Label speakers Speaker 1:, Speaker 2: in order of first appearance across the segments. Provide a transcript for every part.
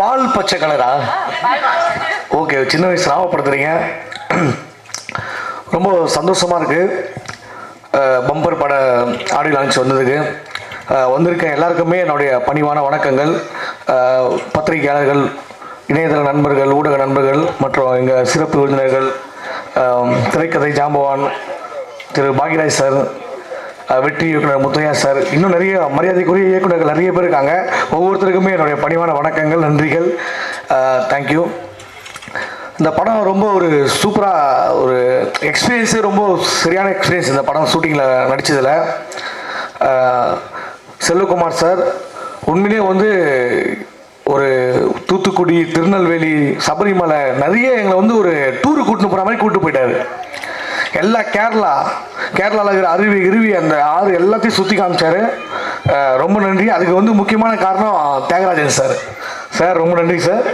Speaker 1: பால் பச்சை கலரா ஓகே சின்ன வயசு ஞாபகப்படுத்துறீங்க ரொம்ப சந்தோஷமா இருக்கு பம்பர் பட ஆடியோ லான்ச் வந்ததுக்கு அஹ், வந்திருக்க எல்லாருக்குமே என்னுடைய பணிவான வணக்கங்கள் அஹ், பத்திரிகையாளர்கள் இணையதள நண்பர்கள் ஊடக நண்பர்கள் மற்றும் எங்கள் சிறப்பு விருந்தினர்கள் அஹ், திரைக்கதை ஜாம்பவான் திரு பாக்யராஜ் சார் அஹ், வெற்றி இயக்குனர் முத்தையா சார் இன்னும் நிறைய மரியாதைக்குரிய இயக்குனர்கள் நிறைய பேர் இருக்காங்க ஒவ்வொருத்தருக்குமே என்னுடைய பணிவான வணக்கங்கள் நன்றிகள் தேங்க்யூ இந்த படம் ரொம்ப ஒரு சூப்பராக ஒரு எக்ஸ்பீரியன்ஸு ரொம்ப சரியான எக்ஸ்பீரியன்ஸ் இந்த படம் ஷூட்டிங்கில் நடித்ததில் செல்வகுமார் சார் உண்மையிலே வந்து ஒரு தூத்துக்குடி திருநெல்வேலி சபரிமலை நிறைய எங்களை வந்து ஒரு டூரு கூட்டின்னு போகிற மாதிரி கூப்பிட்டு போயிட்டாரு எல்லா கேரளா கேரளாவில் இருக்கிற அருவி கிருவி அந்த ஆறு எல்லாத்தையும் சுற்றி காமிச்சாரு அஹ் ரொம்ப நன்றி அதுக்கு வந்து முக்கியமான காரணம் தியாகராஜன் சார் சார் ரொம்ப நன்றி சார்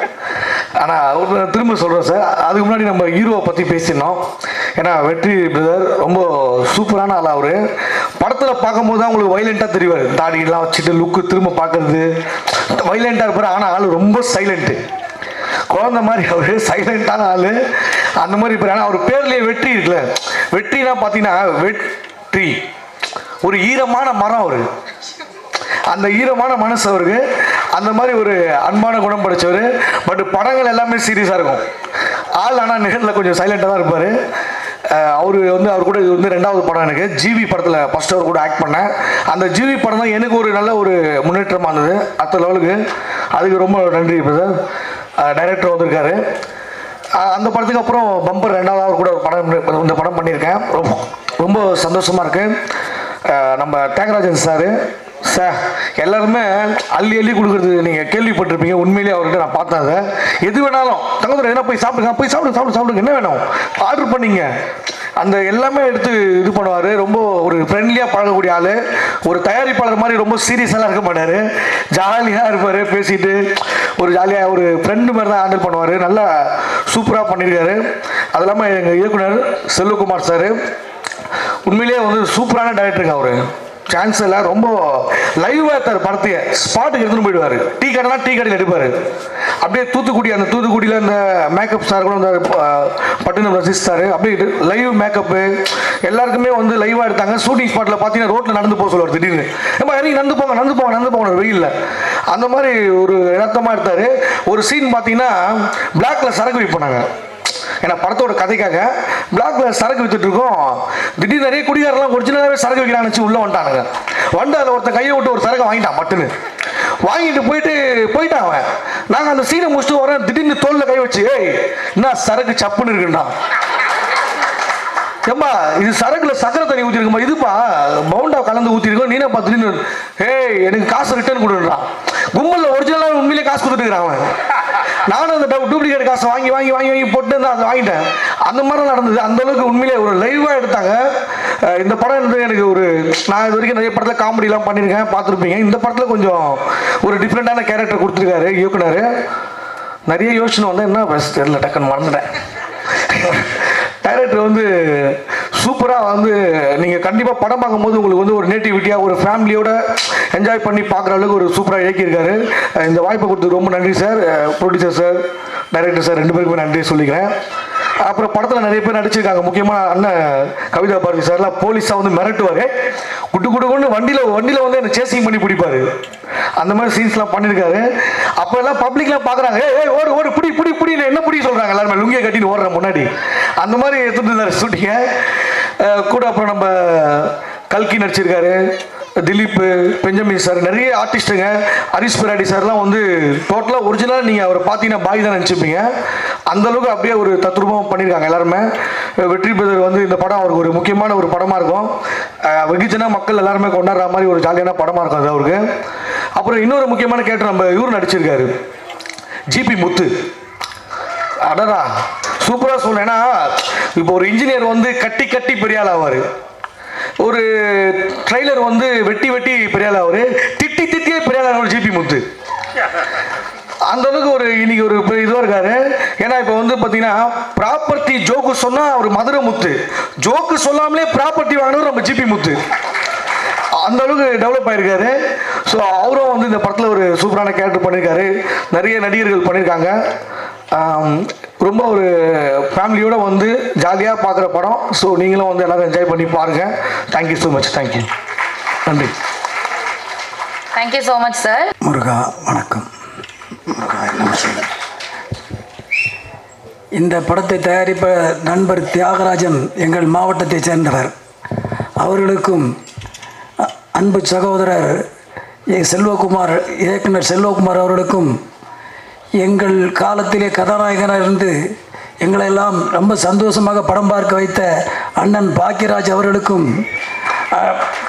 Speaker 1: ஆனால் திரும்ப சொல்கிறேன் சார் அதுக்கு முன்னாடி நம்ம ஹீரோவை பற்றி பேசினோம் ஏன்னா வெற்றி பிரதர் ரொம்ப சூப்பரான ஆள் அவர் படத்தில் பார்க்கும்போது தான் உங்களுக்கு வைலண்ட்டாக தெரிவார் தாடியெல்லாம் வச்சுட்டு லுக்கு திரும்ப பார்க்கறது வைலண்ட்டாக இருப்பார் ஆனால் ஆள் ரொம்ப சைலண்ட்டு குழந்த மாதிரி அவர் சைலண்டான ஆளு அந்த மாதிரி இருப்பாரு ஆனால் அவர் பேர்லயே வெற்றி இருக்குல்ல வெற்றினா பார்த்தீங்கன்னா வெற்றி ஒரு ஈரமான மரம் அவரு அந்த ஈரமான மனசு அவருக்கு அந்த மாதிரி ஒரு அன்பான குணம் படைச்சவர் பட் படங்கள் எல்லாமே சீரியஸாக இருக்கும் ஆள் ஆனால் நிகழ்ல கொஞ்சம் சைலண்டாக தான் இருப்பார் அவர் வந்து அவர் கூட இது வந்து ரெண்டாவது படம் எனக்கு ஜிவி படத்தில் ஃபர்ஸ்ட் அவர் கூட ஆக்ட் பண்ணேன் அந்த ஜிவி படம் தான் எனக்கு ஒரு நல்ல ஒரு முன்னேற்றமாக இருந்தது அத்த லெவலுக்கு அதுக்கு ரொம்ப நன்றி பிரதர் டைரக்டர் வந்திருக்காரு அஹ் அந்த படத்துக்கு அப்புறம் பம்பர் ரெண்டாவது அவர் கூட ஒரு படம் இந்த படம் பண்ணியிருக்கேன் ரொம்ப ரொம்ப சந்தோஷமாக இருக்கு அஹ் நம்ம தியாகராஜன் சார் சார் எல்லாருமே அள்ளி அள்ளி கொடுக்குறது நீங்கள் கேள்விப்பட்டிருப்பீங்க உண்மையிலேயே அவர்கிட்ட நான் பார்த்தேன் அதை எது வேணாலும் தங்கத்தில் என்ன போய் சாப்பிடுங்க போய் சாப்பிடுங்க சாப்பிடுங்க சாப்பிடுங்க என்ன வேணும் ஆர்டர் பண்ணீங்க அந்த எல்லாமே எடுத்து இது பண்ணுவார் ரொம்ப ஒரு ஃப்ரெண்ட்லியாக பழகக்கூடிய ஆள் ஒரு தயாரிப்பாளர் மாதிரி ரொம்ப சீரியஸாக இருக்க மாட்டார் ஜாலியாக இருப்பார் பேசிட்டு ஒரு ஜாலியாக ஒரு ஃப்ரெண்டு மாதிரி தான் ஹேண்டில் பண்ணுவார் நல்லா சூப்பராக பண்ணியிருக்காரு அது இல்லாமல் எங்கள் இயக்குனர் செல்வகுமார் சார் உண்மையிலேயே வந்து சூப்பரான டைரக்டருங்க அவர் சான்ஸ் இல்லை ரொம்ப லைவாக எடுத்தார் படத்தையே ஸ்பாட்டுக்கு எடுத்துன்னு போயிடுவார் டீ கடைனா டீ கடையில் எடுப்பார் அப்படியே தூத்துக்குடி அந்த தூத்துக்குடியில் அந்த மேக்கப் சார் கூட அந்த அஹ், பட்டினம் ரசிஸ்தார் அப்படியே லைவ் மேக்கப்பு எல்லாருக்குமே வந்து லைவாக எடுத்தாங்க ஷூட்டிங் ஸ்பாட்டில் பார்த்தீங்கன்னா ரோட்டில் நடந்து போக சொல்லுவார் திடீர்னு ஏமா இறங்கி நடந்து போங்க நடந்து போங்க நடந்து போங்க வெயில்ல அந்த மாதிரி ஒரு யதார்த்தமாக எடுத்தார் ஒரு சீன் பார்த்தீங்கன்னா பிளாக்ல சரக்கு விற்பனாங்க ஏன்னா படத்தோட கதைக்காக பிளாக்ல சரக்கு வித்துட்டு இருக்கோம் திடீர்னு நிறைய குடிகாரெல்லாம் ஒரிஜினலாகவே சரக்கு வைக்கிறாங்கன்னு வச்சு உள்ள வந்துட்டானுங்க வந்து அதில் ஒருத்தன் கையை விட்டு ஒரு சரக்கு வாங்கிட்டான் பட்டுன்னு வாங்கிட்டு போயிட்டு போயிட்டான் அவன் நாங்கள் அந்த சீனை முடிச்சுட்டு வரோம் திடீர்னு தோல்ல கை வச்சு ஏய் என்ன சரக்கு சப்புன்னு இருக்குண்டா ஏம்பா இது சரக்குல சக்கரை தண்ணி ஊற்றிருக்குமா இதுப்பா பவுண்டா கலந்து ஊற்றிருக்கோம் நீனே பார்த்துட்டு ஏய் எனக்கு காசு ரிட்டர்ன் கொடுன்றான் கும்பல்ல ஒரிஜினலாக உண்மையிலே காசு கொடுத்துட்டு அவன் நானும் அந்த டூப்ளிகேட் காசை வாங்கி வாங்கி வாங்கி வாங்கி போட்டு தான் அதை வாங்கிட்டேன் அந்த மாதிரி நடந்தது அந்த அளவுக்கு உண்மையிலே ஒரு லைவாக எடுத்தாங்க அஹ் இந்த படம் வந்து எனக்கு ஒரு நான் இது வரைக்கும் நிறைய படத்தில் காமெடிலாம் பண்ணியிருக்கேன் பார்த்துருப்பீங்க இந்த படத்தில் கொஞ்சம் ஒரு டிஃப்ரெண்ட்டான கேரக்டர் கொடுத்துருக்காரு இயக்குனர் நிறைய யோசனை வந்து என்ன பெஸ்ட் தெரியல டக்குன்னு மறந்துட்டேன் டைரக்டர் வந்து சூப்பராக வந்து நீங்கள் கண்டிப்பாக படம் பார்க்கும்போது உங்களுக்கு வந்து ஒரு நேட்டிவிட்டியாக ஒரு ஃபேமிலியோட என்ஜாய் பண்ணி பார்க்குற அளவுக்கு ஒரு சூப்பராக இயக்கியிருக்காரு அஹ் இந்த வாய்ப்பை கொடுத்தது ரொம்ப நன்றி sir producer sir director sir ரெண்டு பேருக்குமே நன்றி சொல்லிக்கிறேன் அப்புறம் படத்தில் நிறைய பேர் நடிச்சிருக்காங்க முக்கியமாக அண்ணன் கவிதா பாரதி சார்லாம் போலீஸாக வந்து மிரட்டுவார் குட்டு குட்டு கொண்டு வண்டியில் வண்டியில் வந்து என்ன சேசிங் பண்ணி பிடிப்பாரு அந்த மாதிரி சீன்ஸ்லாம் பண்ணியிருக்காரு அப்போ எல்லாம் பப்ளிக்லாம் பார்க்குறாங்க ஏய் ஏய் ஓடு ஓடு பிடி பிடி பிடி என்ன பிடி சொல்கிறாங்க எல்லாருமே லுங்கியை கட்டின்னு ஓடுற முன்னாடி அந்த மாதிரி எடுத்துட்டு இருந்தார் ஷூட்டிங்க கூட அப்புறம் நம்ம கல்கி நடிச்சிருக்காரு திலீப் பெஞ்சமின் சார் நிறைய ஆர்டிஸ்ட்டுங்க ஹரிஷ் பிராடி சார்லாம் வந்து டோட்டலாக ஒரிஜினலாக நீங்கள் அவரை பார்த்தீங்கன்னா பாய் தான் நினச்சிப்பீங்க அந்த அளவுக்கு அப்படியே ஒரு தத்ரூபம் பண்ணியிருக்காங்க எல்லாருமே வெற்றி பிரதர் வந்து இந்த படம் அவருக்கு ஒரு முக்கியமான ஒரு படமாக இருக்கும் அஹ் வெகுஜன மக்கள் எல்லாருமே கொண்டாடுற மாதிரி ஒரு ஜாலியான படமாக இருக்கும் அது அவருக்கு அப்புறம் இன்னொரு முக்கியமான கேரக்டர் நம்ம இவர் நடிச்சிருக்காரு ஜிபி முத்து அடடா சூப்பராக சொல்றேன் ஏன்னா இப்போ ஒரு இன்ஜினியர் வந்து கட்டி கட்டி பெரிய ஆள் ஆவார் ஒரு ட்ரைலர் வந்து வெட்டி வெட்டி பெரிய ஆள் ஆவார் திட்டி திட்டியே பெரிய ஆள் ஆவார் ஜிபி முத்து அந்த அளவுக்கு ஒரு இன்னைக்கு ஒரு இதுவாக இருக்காரு ஏன்னா இப்போ வந்து பார்த்தீங்கன்னா ப்ராப்பர்ட்டி ஜோக்கு சொன்னால் அவர் மதுரை முத்து ஜோக்கு சொல்லாமலே ப்ராப்பர்ட்டி வாங்கினவர் நம்ம ஜிபி முத்து அந்த அளவுக்கு டெவலப் ஆயிருக்காரு ஸோ அவரும் வந்து இந்த படத்தில் ஒரு சூப்பரான கேரக்டர் பண்ணியிருக்காரு நிறைய நடிகர்கள் பண்ணியிருக்காங்க ஆம், ரொம்ப ஒரு ஃபேமிலியோட வந்து ஜாலியாக பார்க்குற படம் ஸோ நீங்களும் வந்து எல்லாரும் என்ஜாய் பண்ணி பாருங்கள் தேங்க்யூ ஸோ மச் தேங்க்யூ நன்றி
Speaker 2: thank you so much sir
Speaker 3: Muruga வணக்கம் முருகா நமஸ்காரம் இந்த படத்தை தயாரிப்ப நண்பர் தியாகராஜன் எங்கள் மாவட்டத்தைச் சேர்ந்தவர் அவர்களுக்கும் அ- அன்பு சகோதரர் ஏ செல்வகுமார் இயக்குனர் செல்வகுமார் அவர்களுக்கும் எங்கள் காலத்திலே கதாநாயகனாக இருந்து எங்களை எல்லாம் ரொம்ப சந்தோஷமாக படம் பார்க்க வைத்த அண்ணன் பாக்கியராஜ் அவர்களுக்கும் அ,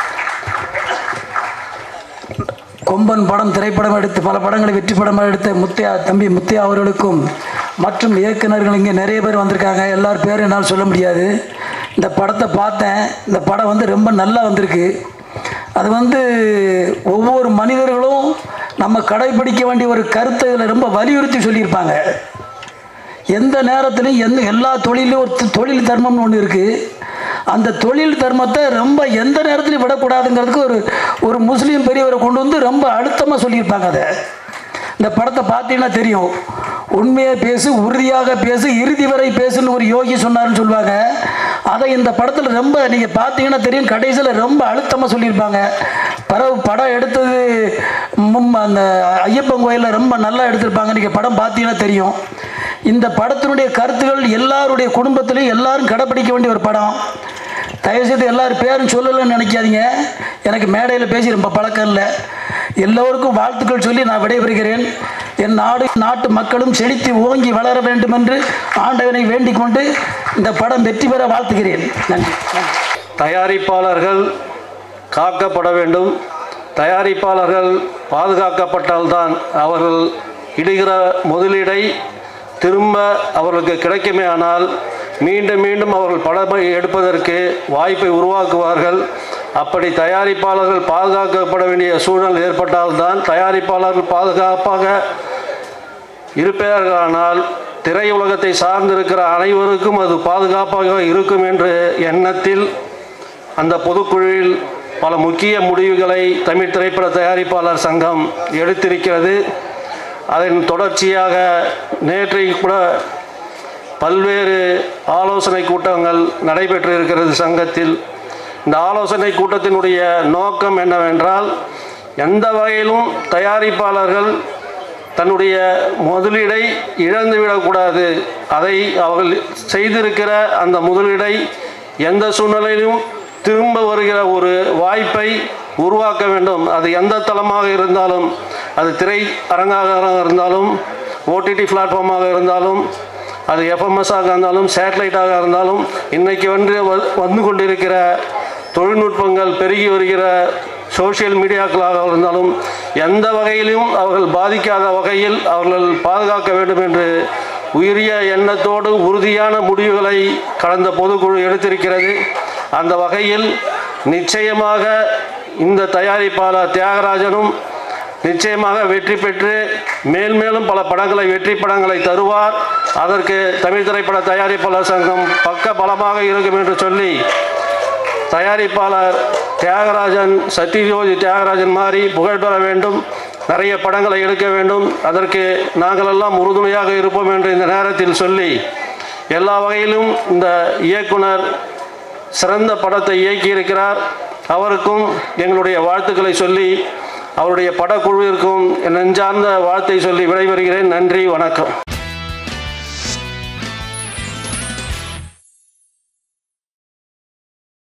Speaker 3: கொம்பன் படம் திரைப்படம் எடுத்து பல படங்களை வெற்றி படமாக எடுத்த முத்தையா தம்பி முத்தையா அவர்களுக்கும் மற்றும் இயக்குனர்கள் இங்கே நிறைய பேர் வந்திருக்காங்க எல்லார் பேரும் என்னால் சொல்ல முடியாது இந்த படத்தை பார்த்தேன் இந்த படம் வந்து ரொம்ப நல்லா வந்திருக்கு அது வந்து ஒவ்வொரு மனிதர்களும் நம்ம கடைபிடிக்க வேண்டிய ஒரு கருத்தை இதில் ரொம்ப வலியுறுத்தி சொல்லியிருப்பாங்க எந்த நேரத்திலையும் எந்த எல்லா தொழிலும் ஒரு தொ- தொழில் தர்மம்னு ஒன்று இருக்குது அந்த தொழில் தர்மத்தை ரொம்ப எந்த நேரத்திலையும் விடக்கூடாதுங்கிறதுக்கு ஒரு ஒரு முஸ்லீம் பெரியவரை கொண்டு வந்து ரொம்ப அழுத்தமாக சொல்லியிருப்பாங்க அதை இந்த படத்தை பார்த்தீங்கன்னா தெரியும் உண்மையை பேசு உறுதியாக பேசு இறுதி வரை பேசுன்னு ஒரு யோகி சொன்னாருன்னு சொல்லுவாங்க அதை இந்த படத்தில் ரொம்ப நீங்கள் பார்த்தீங்கன்னா தெரியும் கடைசியில் ரொம்ப அழுத்தமாக சொல்லியிருப்பாங்க பிறகு படம் எடுத்தது மும் அந்த ஐயப்பன் கோயிலில் ரொம்ப நல்லா எடுத்திருப்பாங்க நீங்கள் படம் பார்த்தீங்கன்னா தெரியும் இந்த படத்தினுடைய கருத்துகள் எல்லாருடைய குடும்பத்திலையும் எல்லாரும் கடைப்பிடிக்க வேண்டிய ஒரு படம் தயவுசெய்து எல்லாரும் பேரும் சொல்லலைன்னு நினைக்காதீங்க எனக்கு மேடையில் பேசி ரொம்ப பழக்கம் இல்லை எல்லோருக்கும் வாழ்த்துக்கள் சொல்லி நான் விடைபெறுகிறேன் என் நாடு நாட்டு மக்களும் செழித்து ஓங்கி வளர வேண்டும் என்று ஆண்டவனை வேண்டிக் கொண்டு இந்த படம் வெற்றி பெற வாழ்த்துகிறேன் நன்றி நன்றி
Speaker 4: தயாரிப்பாளர்கள் காக்கப்பட வேண்டும் தயாரிப்பாளர்கள் பாதுகாக்கப்பட்டால்தான் அவர்கள் இடுகிற முதலீடை திரும்ப அவர்களுக்கு கிடைக்குமே ஆனால் மீண்டும் மீண்டும் அவர்கள் படம் எடுப்பதற்கு வாய்ப்பை உருவாக்குவார்கள் அப்படி தயாரிப்பாளர்கள் பாதுகாக்கப்பட வேண்டிய சூழல் ஏற்பட்டால்தான் தயாரிப்பாளர்கள் பாதுகாப்பாக இருப்பார்களானால் திரையுலகத்தை சார்ந்திருக்கிற அனைவருக்கும் அது பாதுகாப்பாக இருக்கும் என்ற எண்ணத்தில் அந்த பொதுக்குழுவில் பல முக்கிய முடிவுகளை தமிழ் திரைப்பட தயாரிப்பாளர் சங்கம் எடுத்திருக்கிறது அதன் தொடர்ச்சியாக நேற்றைக்கு கூட பல்வேறு ஆலோசனை கூட்டங்கள் நடைபெற்று இருக்கிறது சங்கத்தில் இந்த ஆலோசனை கூட்டத்தினுடைய நோக்கம் என்னவென்றால் எந்த வகையிலும் தயாரிப்பாளர்கள் தன்னுடைய முதலீடை இழந்துவிடக்கூடாது அதை அவர்கள் செய்திருக்கிற அந்த முதலீடை எந்த சூழ்நிலையிலும் திரும்ப வருகிற ஒரு வாய்ப்பை உருவாக்க வேண்டும் அது எந்த தளமாக இருந்தாலும் அது திரை அரங்காக இருந்தாலும் ஓடிடி பிளாட்ஃபார்மாக இருந்தாலும் அது எஃப்எம்எஸ்ஸாக இருந்தாலும் சேட்டலைட்டாக இருந்தாலும் இன்றைக்கி வந்து வ- வந்து கொண்டிருக்கிற தொழில்நுட்பங்கள் பெருகி வருகிற சோஷியல் மீடியாக்களாக இருந்தாலும் எந்த வகையிலும் அவர்கள் பாதிக்காத வகையில் அவர்கள் பாதுகாக்க வேண்டும் என்று உயரிய எண்ணத்தோடு உறுதியான முடிவுகளை கடந்த பொதுக்குழு எடுத்திருக்கிறது அந்த வகையில் நிச்சயமாக இந்த தயாரிப்பாளர் தியாகராஜனும் நிச்சயமாக வெற்றி பெற்று மேல் மேலும் பல படங்களை வெற்றி படங்களை தருவார் அதற்கு தமிழ் திரைப்பட தயாரிப்பாளர் சங்கம் பக்க பலமாக இருக்கும் என்று சொல்லி தயாரிப்பாளர் தியாகராஜன் சத்யஜோதி தியாகராஜன் மாதிரி புகழ் பெற வேண்டும் நிறைய படங்களை எடுக்க வேண்டும் அதற்கு நாங்கள் எல்லாம் உறுதுணையாக இருப்போம் என்று இந்த நேரத்தில் சொல்லி எல்லா வகையிலும் இந்த இயக்குனர் சிறந்த படத்தை இயக்கியிருக்கிறார் அவருக்கும் எங்களுடைய வாழ்த்துக்களை சொல்லி அவருடைய படக்குழுவிற்கும் என் நெஞ்சார்ந்த வாழ்த்தை சொல்லி விடைபெறுகிறேன் நன்றி வணக்கம்